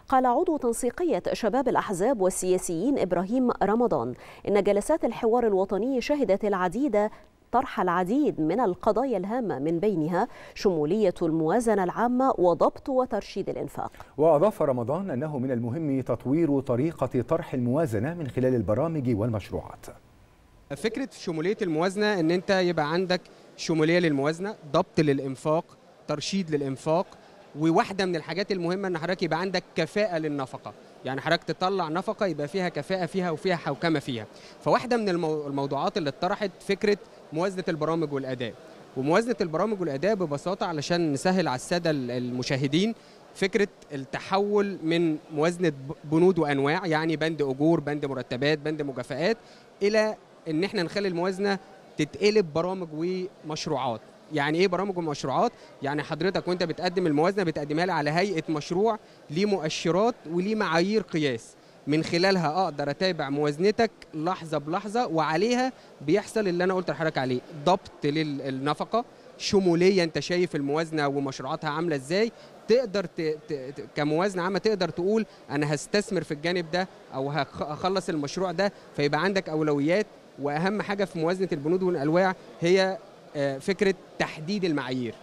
قال عضو تنسيقية شباب الأحزاب والسياسيين إبراهيم رمضان إن جلسات الحوار الوطني شهدت العديد طرح العديد من القضايا الهامة من بينها شمولية الموازنة العامة وضبط وترشيد الإنفاق وأضاف رمضان أنه من المهم تطوير طريقة طرح الموازنة من خلال البرامج والمشروعات فكرة شمولية الموازنة ان انت يبقى عندك شمولية للموازنة ضبط للإنفاق ترشيد للإنفاق وواحدة من الحاجات المهمة ان حضرتك يبقى عندك كفاءة للنفقة يعني حضرتك تطلع نفقة يبقى فيها كفاءة فيها وفيها حوكمة فيها فواحدة من المو... الموضوعات اللي اتطرحت فكرة موازنة البرامج والأداء وموازنة البرامج والأداء ببساطة علشان نسهل على السادة المشاهدين فكرة التحول من موازنة بنود وأنواع يعني بند أجور بند مرتبات بند مكافآت إلى ان احنا نخلي الموازنه تتقلب برامج ومشروعات يعني ايه برامج ومشروعات يعني حضرتك وانت بتقدم الموازنه بتقدمها لي على هيئه مشروع ليه مؤشرات وليه معايير قياس من خلالها اقدر اتابع موازنتك لحظه بلحظه وعليها بيحصل اللي انا قلت لحضرتك عليه ضبط للنفقه شموليه انت شايف الموازنه ومشروعاتها عامله ازاي تقدر ت... ت... كموازنه عامه تقدر تقول انا هستثمر في الجانب ده او هخلص المشروع ده فيبقى عندك اولويات واهم حاجه في موازنه البنود والانواع هي فكره تحديد المعايير